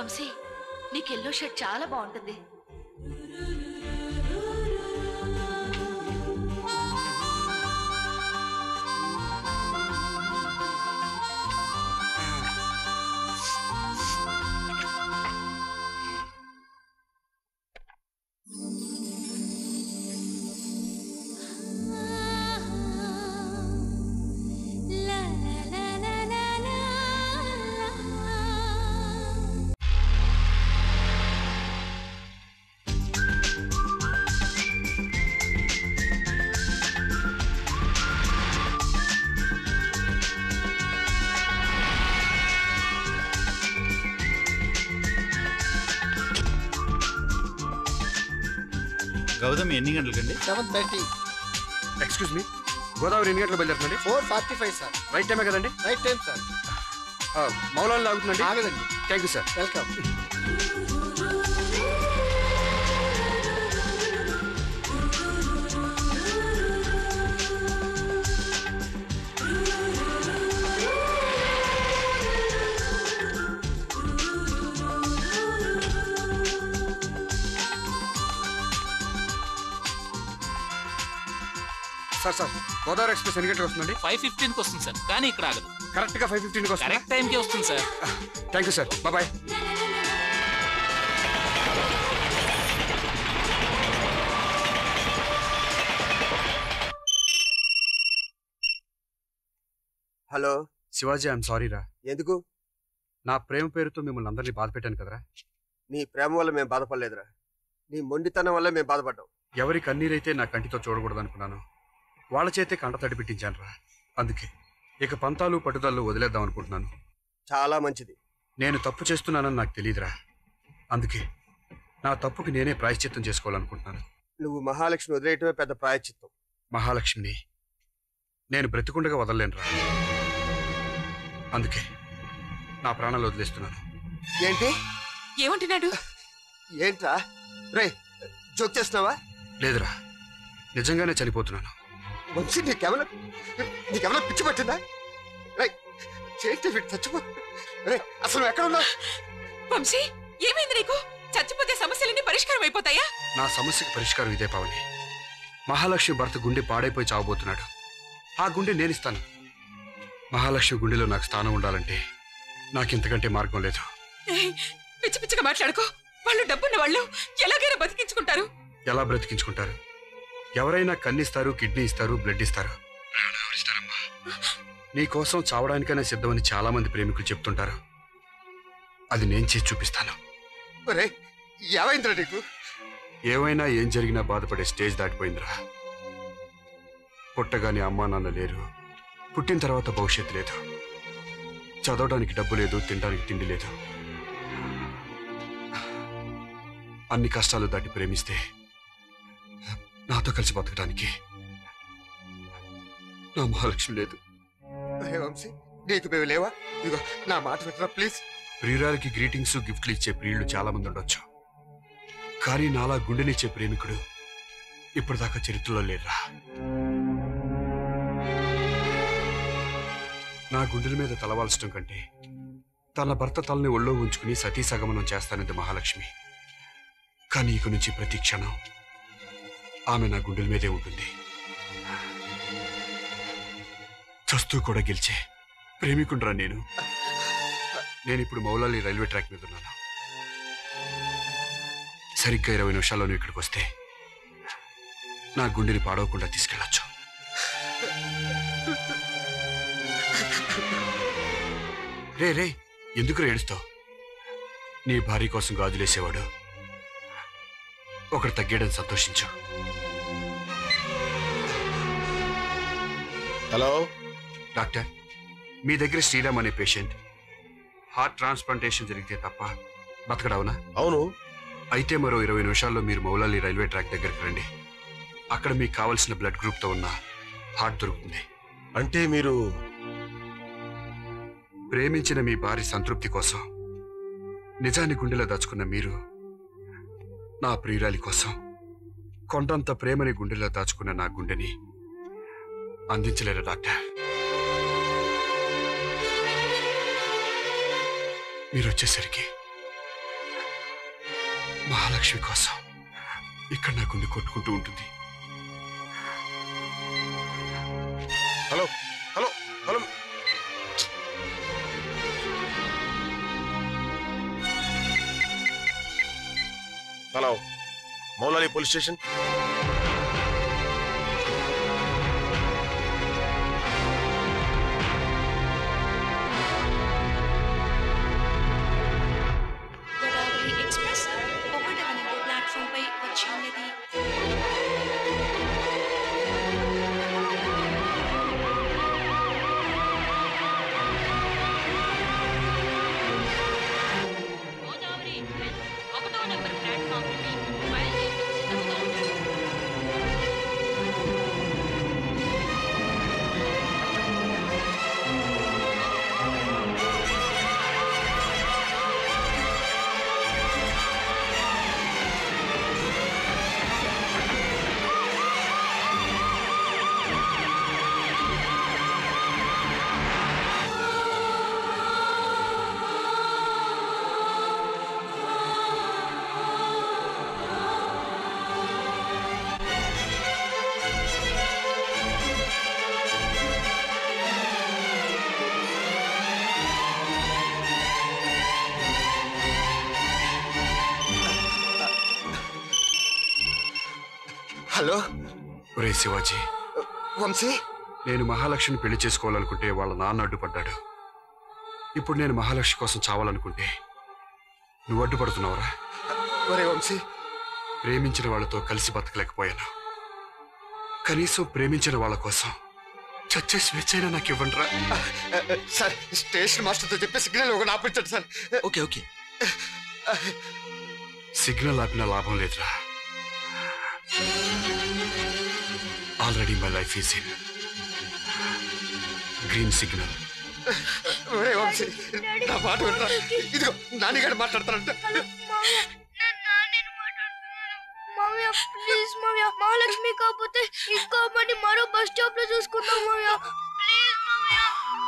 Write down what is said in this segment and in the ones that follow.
వంశీ నీకు yellow shirt చాలా బాగుంటుంది గౌతమ్ ఎన్ని గంటలకండి seven thirty excuse me Godavari ఎన్ని గంటలకు బయలుదేరుతుందండి four forty five sir right టైమే కదండి రైట్ టైం సార్ మౌలాలు లాగుతుందండి ఆగదండి thank you sir welcome sir sir Godavari express ఎన్ని గంటలకు వస్తుందండి ఫైవ్ ఫిఫ్టీన్ కి వస్తుంది సార్ కానీ ఇక్కడ ఆగదు కరెక్ట్ గా ఫైవ్ ఫిఫ్టీన్కి వస్తుంది కరెక్ట్ టైం కి వస్తుంది sir thank you sir bye hello Shivaji I'm sorry రా ఎందుకు నా ప్రేమ పేరుతో మిమ్మల్ని అందరినీ బాధ పెట్టాను కదరా నీ ప్రేమ వల్ల మేము బాధపడలేదురా నీ మొండితనం వల్ల మేము బాధపడ్డాం ఎవరి కన్నీరైతే నా కంటితో చూడకూడదు అనుకున్నాను వాళ్ళ చేతే కంట తడి పెట్టించాను రా అందుకే ఇక పంతాలు పట్టుదలను వదిలేద్దాం అనుకుంటున్నాను చాలా మంచిది నేను తప్పు చేస్తున్నానని నాకు తెలియదురా అందుకే నా తప్పుకి నేనే ప్రాయశ్చిత్తం చేసుకోవాలనుకుంటున్నాను నువ్వు మహాలక్ష్మి వదిలేయటమే పెద్ద ప్రాయశ్చిత్తం మహాలక్ష్మిని నేను బ్రతికుండగా వదలలేనురా అందుకే నా ప్రాణాలు వదిలేస్తున్నాను ఏంటి ఏమంటున్నాడు ఏంట్రా రే జోక్ చేస్తున్నావా లేదురా నిజంగానే చనిపోతున్నాను వంశీ నీకెవరో నీకెవరో పిచ్చి పట్టిందా రే చేస్తే వీడు చచ్చిపో రే అసలు నువ్వు ఎక్కడ ఉన్నావు వంశీ ఏమైంది నీకు చచ్చిపోతే సమస్యలన్నీ పరిష్కారం అయిపోతాయా నా సమస్యకి పరిష్కారం ఇదే పావని మహాలక్ష్మి భర్త గుండె పాడైపోయి చావబోతున్నాడు ఆ గుండె నేనిస్తాను మహాలక్ష్మి గుండెలో నాకు స్థానం ఉండాలంటే నాకు ఇంతకంటే మార్గం లేదు ఏయ్, పిచ్చి పిచ్చిగా మాట్లాడుకో వాళ్ళు డబ్బున్న వాళ్ళు ఎలాగైనా బతికించుకుంటారు ఎలా బ్రతికించుకుంటారు ఎవరైనా కన్నిస్తారు కిడ్నీ ఇస్తారు బ్లడ్ ఇస్తారు ప్రాణం ఎవరిస్తారమ్మా? నీ కోసం చావడానికైనా సిద్ధమని చాలా మంది ప్రేమికులు చెప్తుంటారు అది నేను చేసి చూపిస్తాను రే ఏమైందిరా నీకు ఏమైనా ఏం జరిగినా బాధపడే స్టేజ్ దాటిపోయిందిరా పుట్టగానే అమ్మా నాన్న లేరు పుట్టిన తర్వాత భవిష్యత్తు లేదు చదవడానికి డబ్బు లేదు తినడానికి తిండి లేదు అన్ని కష్టాలు దాటి ప్రేమిస్తే నాతో కలిసి బతకడానికి నా మహాలక్ష్మి లేదు రే వంశీ నీకు మేము లేవా ఇదిగో నా మాట పెట్టరా ప్లీజ్ ప్రియురాలకి గ్రీటింగ్స్ గిఫ్ట్లు ఇచ్చే ప్రియులు చాలా మంది ఉండొచ్చు కానీ నాలా గుండెనిచ్చే ప్రేమికుడు ఇప్పటిదాకా చరిత్రలో లేరా నా గుండెల మీద తలవాల్చడం కంటే తన భర్త తలని ఒళ్ళో ఉంచుకుని సతీ సగమనం చేస్తానంది మహాలక్ష్మి కానీ ఇక నుంచి ప్రతి క్షణం ఆమె నా గుండెల మీదే ఉంటుంది చస్తూ కూడా గెలిచే ప్రేమికుండ్రా నేను నేను ఇప్పుడు మౌలాలి రైల్వే ట్రాక్ మీద ఉన్నాను సరిగ్గా ఇరవై నిమిషాల్లో నువ్వు ఇక్కడికి వస్తే నా గుండెని పాడవకుండా తీసుకెళ్ళొచ్చు రే రే ఎందుకు ఏడుస్తావు నీ భార్య కోసం గాజులేసేవాడు ఒకడు తగ్గాడని సంతోషించు హలో డాక్టర్ మీ దగ్గర శ్రీరామ్ అనే పేషెంట్ హార్ట్ ట్రాన్స్ప్లాంటేషన్ జరిగితే తప్ప బతకడవునా అవును అయితే మరో ఇరవై నిమిషాల్లో మీరు మౌలాలి రైల్వే ట్రాక్ దగ్గరికి రండి అక్కడ మీకు కావలసిన బ్లడ్ గ్రూప్తో ఉన్న హార్ట్ దొరుకుతుంది అంటే మీరు ప్రేమించిన మీ భార్య సంతృప్తి కోసం నిజాన్ని గుండెలో దాచుకున్న మీరు నా ప్రియురాలి కోసం కొండంత ప్రేమని గుండెలో దాచుకున్న నా గుండెని అందించలేరు డాక్టర్ మీరు వచ్చేసరికి మహాలక్ష్మి కోసం ఇక్కడ నా గుండె కొట్టుకుంటూ ఉంటుంది hello hello hello hello Moulali police station Godavari express ఒకటవ నెంబర్ ప్లాట్ఫామ్ పై వచ్చి ఉన్నది గోదావరి ఎక్స్ప్రెస్ ఒకటవ నెంబర్ ప్లాట్ఫామ్ నుండి బయలుదేరుటకు సిద్ధంగా ఉంది హలో ఒరే శివాజీ వంశీ నేను మహాలక్ష్మిని పెళ్లి చేసుకోవాలనుకుంటే వాళ్ళ నాన్న అడ్డుపడ్డాడు ఇప్పుడు నేను మహాలక్ష్మి కోసం చావాలనుకుంటే నువ్వు అడ్డుపడుతున్నావురా ఒరే వంశీ ప్రేమించిన వాళ్ళతో కలిసి బతకలేకపోయాను కనీసం ప్రేమించిన వాళ్ళ కోసం చచ్చే స్వేచ్ఛైనా నాకు ఇవ్వండిరా ఆ, ఆ, సార్ స్టేషన్ మాస్టర్తో చెప్పి సిగ్నల్ ఒక ఆపించండి సార్ ఓకే ఓకే సిగ్నల్ ఆపిన లాభం లేదురా already my life is in green signal ఒరే వంశీ నా మాట వినరా ఇదిగో నాన్నగారు మాట్లాడతారంట మామయ్య ప్లీజ్ మామయ్య మహాలక్ష్మి కాకపోతే ఇంకో అమ్మని మరో బస్ స్టాప్ లో చూసుకుందాం మామయ్య ప్లీజ్ మామయ్య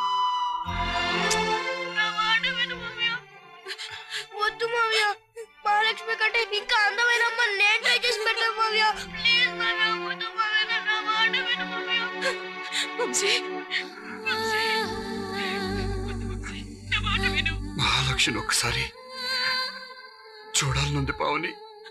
నా మాట విను మామయ్య వద్దు మామయ్య మహాలక్ష్మి కంటే ఇంకా అందమైన అమ్మ నేను ట్రై చేసి పెడతాను మామయ్య ప్లీజ్ మామయ్య వద్దు మామయ్య నా మాట విను మామయ్య వంశీ మహాలక్ష్మిని ఒక్కసారి చూడాలనుంది పావని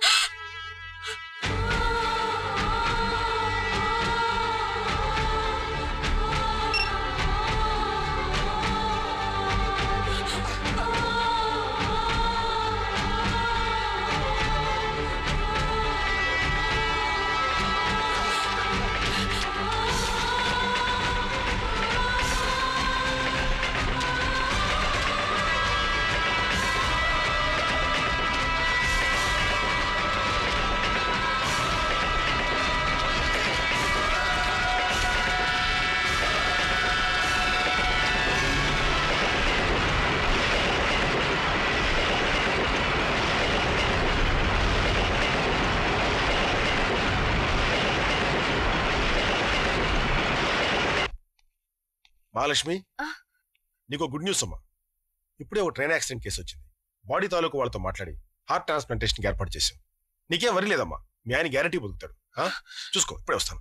మహాలక్ష్మి ఆ. నీకు గుడ్ న్యూస్ అమ్మా ఇప్పుడే ఒక ట్రైన్ యాక్సిడెంట్ కేసు వచ్చింది బాడీ తాలూకు వాళ్ళతో మాట్లాడి హార్ట్ ట్రాన్స్ప్లాంటేషన్కి ఏర్పాటు చేశాం నీకేం వరి లేదమ్మా మీ ఆయన గ్యారంటీ బతుకుతాడు ఆ? చూసుకో ఇప్పుడే వస్తాను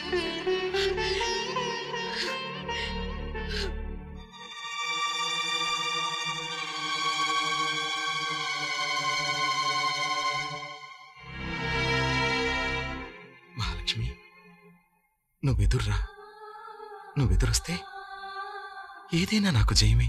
మహాలక్ష్మి నువ్వెదుర్రా నువ్వెదురొస్తే ఏదైనా నాకు జయమే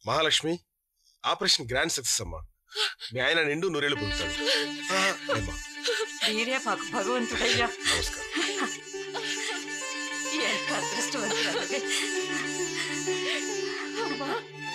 మహాలక్ష్మి ఆపరేషన్ గ్రాండ్ సక్సెస్ అమ్మా మీ ఆయన నిండు నూరేళ్ళు పొందుతాడు ఆ, ఏమ్మా, మీరే మాకు భగవంతుడయ్యా నమస్కారం ఎంత అదృష్టవంతురాలివి. అమ్మా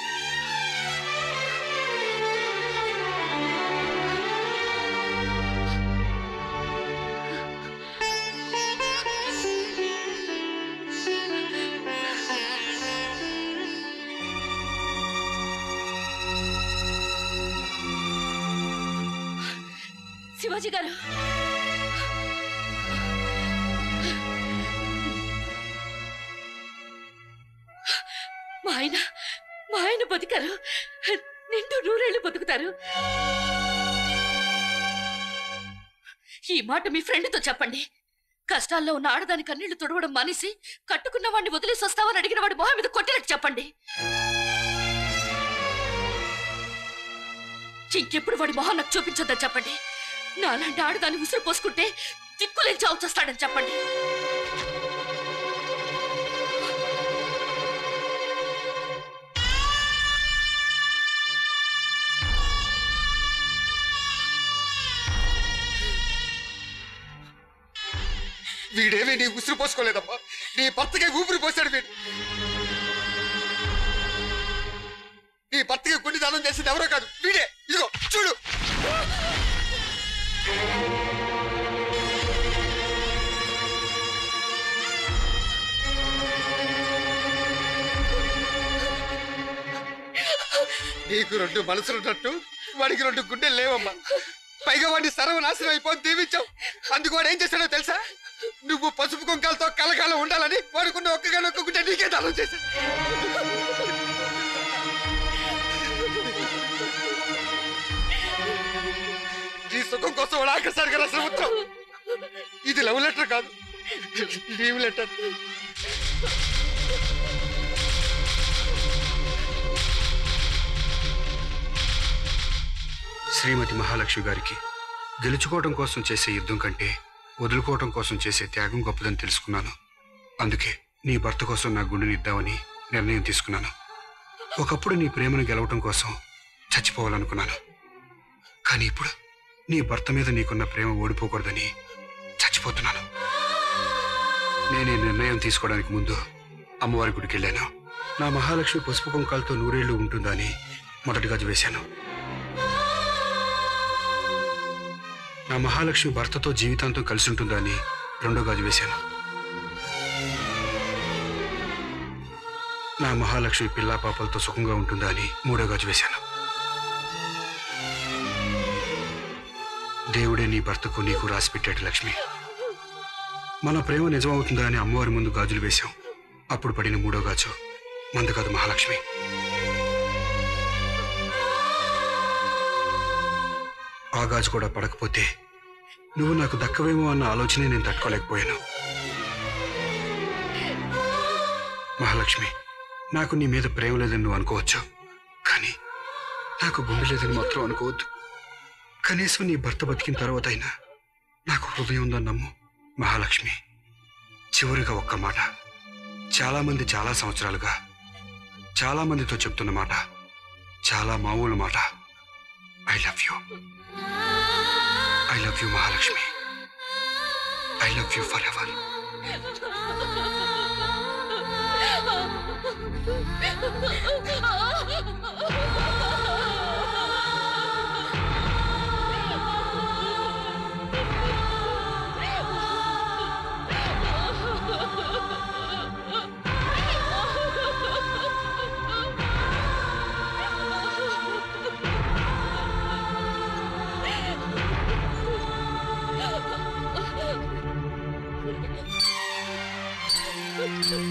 శివాజీ గారు మా ఆయన మా ఆయన బతికారు నిండు నూరేళ్లు బతుకుతారు ఈ మాట మీ ఫ్రెండ్తో చెప్పండి కష్టాల్లో ఉన్న ఆడదాని కన్నీళ్లు తుడవడం మానేసి కట్టుకున్న వాడిని వదిలేసి వస్తావని అడిగిన వాడి మొహం మీద కొట్టినట్టు చెప్పండి ఇంకెప్పుడు వాడి మొహం నాకు చూపించొద్దని చెప్పండి నాలాంటి ఆడదాన్ని ఉసురు పోసుకుంటే దిక్కులేని చావు చేస్తాడని చెప్పండి వీడేమీ నీ ఉసిరి పోసుకోలేదమ్మా నీ భర్తకి ఊపిరి పోసాడు వీడు నీ భర్తకి గుండె దానం చేసింది ఎవరో కాదు వీడే ఇదిగో చూడు నీకు రెండు మనసులున్నట్టు వాడికి రెండు గుండెలు లేవమ్మా పైగా వాడిని సర్వనాశనం అయిపోయి దీవించావు అందుకు వాడు ఏం చేశాడో తెలుసా నువ్వు పసుపు కుంకాలతో కలకాలం ఉండాలని వాడుకున్న ఒక్కగానే ఒక్క గుండె నీకే దానం చేశాడు నీ సుఖం కోసం వాడు ఆఖరిసారిగా రాసిన ఉత్తరం ఇది లవ్ లెటర్ కాదు లీవ్ లెటర్ శ్రీమతి మహాలక్ష్మి గారికి గెలుచుకోవడం కోసం చేసే యుద్ధం కంటే వదులుకోవడం కోసం చేసే త్యాగం గొప్పదని తెలుసుకున్నాను అందుకే నీ భర్త కోసం నా గుండెని ఇద్దామని నిర్ణయం తీసుకున్నాను ఒకప్పుడు నీ ప్రేమను గెలవటం కోసం చచ్చిపోవాలనుకున్నాను కానీ ఇప్పుడు నీ భర్త మీద నీకున్న ప్రేమ ఓడిపోకూడదని చచ్చిపోతున్నాను నేను ఈ నిర్ణయం తీసుకోవడానికి ముందు అమ్మవారి గుడికి వెళ్ళాను నా మహాలక్ష్మి పసుపు కుంకాలతో నూరేళ్లు ఉంటుందని మొదటి గది వేశాను నా మహాలక్ష్మి భర్తతో జీవితాంతం కలిసి ఉంటుందని రెండో గాజు వేశాను నా మహాలక్ష్మి పిల్లా పాపలతో సుఖంగా ఉంటుందా అని మూడో గాజు వేశాను దేవుడే నీ భర్తకు నీకు రాసి పెట్టాడు లక్ష్మి మన ప్రేమ నిజమవుతుందా అని అమ్మవారి ముందు గాజులు వేశాం అప్పుడు పడిన మూడో గాజు మందు కాదు మహాలక్ష్మి ఆ గాజు కూడా పడకపోతే నువ్వు నాకు దక్కవేమో అన్న ఆలోచనే నేను తట్టుకోలేకపోయాను మహాలక్ష్మి నాకు నీ మీద ప్రేమ లేదని నువ్వు అనుకోవచ్చు కానీ నాకు గుండె లేదని మాత్రం అనుకోవద్దు కనీసం నీ భర్త బతికిన తర్వాత అయినా నాకు హృదయం ఉందని నమ్ము మహాలక్ష్మి చివరిగా ఒక్క మాట చాలా మంది చాలా సంవత్సరాలుగా చాలా మందితో చెప్తున్న మాట చాలా మామూలు మాట I love you I love you Mahalakshmi I love you forever Oh,